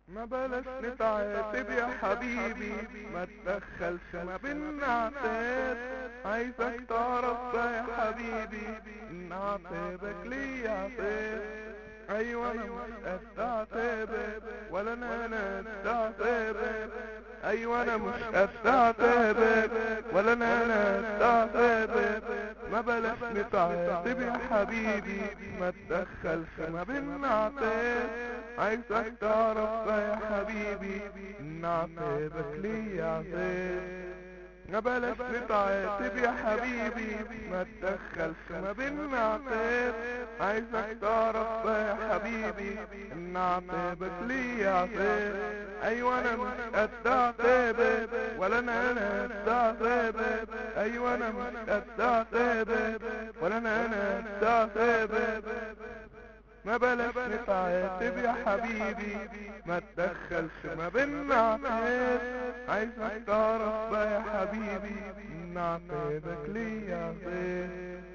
ما بلاش نتعاتب يا حبيبي ما تدخلش ما بينا عتاب عايزك تعرف بقى يا حبيبي ان عتابك ليا عتاب ايوه انا مش قد عتابك ولا انا انا قد عتابك ايوه انا مش قد عتابك ولا انا انا قد عتابك ما بلاش نتعاتب يا حبيبي ما تدخلش ما بينا عتاب عايزك تعرف بقى يا حبيبي ان عتابك ليا عتاب ما بلاش نتعاتب يا حبيبي ما تدخلش ما بينا عتاب عايزك تعرف بقى يا حبيبي ان عتابك ليا عتاب ايوه انا مش قد عتابك ولا انا انا قد عتابك ايوه انا مش قد عتابك ولا انا انا قد عتابك ما بلاش نتعاتب يا حبيبي ما تدخلش ما بينا عتاب عايزك تعرف بقى يا حبيبي ان عتابك ليا عتاب